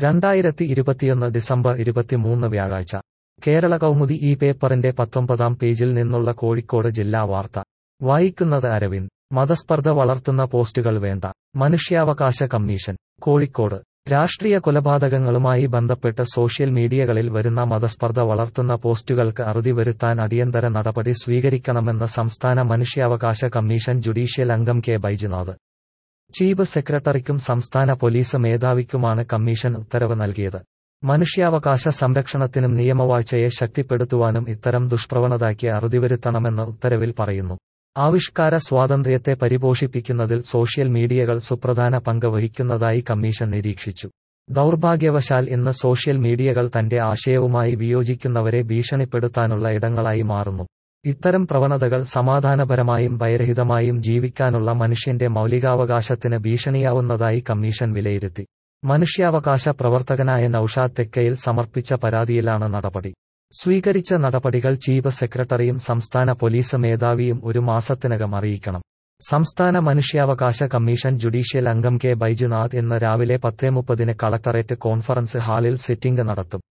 രണ്ടായിരത്തി ഇരുപത്തിയൊന്ന് ഡിസംബർ ഇരുപത്തിമൂന്ന് വ്യാഴാഴ്ച കേരള കൗമുദി ഈ പേപ്പറിന്റെ പത്തൊമ്പതാം പേജിൽ നിന്നുള്ള കോഴിക്കോട് ജില്ലാ വാർത്ത വായിക്കുന്നത് അരവിന്ദ് മതസ്പർദ്ധ വളർത്തുന്ന പോസ്റ്റുകൾ വേണ്ട മനുഷ്യാവകാശ കമ്മീഷൻ കോഴിക്കോട് രാഷ്ട്രീയ കൊലപാതകങ്ങളുമായി ബന്ധപ്പെട്ട് സോഷ്യൽ മീഡിയകളിൽ വരുന്ന മതസ്പർദ്ധ വളർത്തുന്ന പോസ്റ്റുകൾക്ക് അറുതി വരുത്താൻ അടിയന്തര നടപടി സ്വീകരിക്കണമെന്ന് സംസ്ഥാന മനുഷ്യാവകാശ കമ്മീഷൻ ജുഡീഷ്യൽ അംഗം കെ ബൈജുനാഥ് ചീഫ് സെക്രട്ടറിക്കും സംസ്ഥാന പോലീസ് മേധാവിക്കുമാണ് കമ്മീഷൻ ഉത്തരവ് നൽകിയത് മനുഷ്യാവകാശ സംരക്ഷണത്തിനും നിയമവാഴ്ചയെ ശക്തിപ്പെടുത്തുവാനും ഇത്തരം ദുഷ്പ്രവണതയ്ക്ക് അറുതിവരുത്തണമെന്ന് ഉത്തരവിൽ പറയുന്നു ആവിഷ്കാര സ്വാതന്ത്ര്യത്തെ പരിപോഷിപ്പിക്കുന്നതിൽ സോഷ്യൽ മീഡിയകൾ സുപ്രധാന പങ്ക് വഹിക്കുന്നതായി കമ്മീഷൻ നിരീക്ഷിച്ചു ദൗർഭാഗ്യവശാൽ ഇന്ന് സോഷ്യൽ മീഡിയകൾ തന്റെ ആശയവുമായി വിയോജിക്കുന്നവരെ ഭീഷണിപ്പെടുത്താനുള്ള ഇടങ്ങളായി മാറുന്നു ഇത്തരം പ്രവണതകൾ സമാധാനപരമായും ഭയരഹിതമായും ജീവിക്കാനുള്ള മനുഷ്യന്റെ മൗലികാവകാശത്തിന് ഭീഷണിയാവുന്നതായി കമ്മീഷൻ വിലയിരുത്തി മനുഷ്യാവകാശ പ്രവർത്തകനായ നൌഷാദ് തെക്കയിൽ സമർപ്പിച്ച പരാതിയിലാണ് നടപടി സ്വീകരിച്ച നടപടികൾ ചീഫ് സെക്രട്ടറിയും സംസ്ഥാന പോലീസ് മേധാവിയും ഒരു മാസത്തിനകം അറിയിക്കണം സംസ്ഥാന മനുഷ്യാവകാശ കമ്മീഷൻ ജുഡീഷ്യൽ അംഗം കെ ബൈജുനാഥ് ഇന്ന് രാവിലെ പത്തേ മുപ്പതിന് കളക്ടറേറ്റ് കോൺഫറൻസ് ഹാളിൽ സിറ്റിംഗ് നടത്തും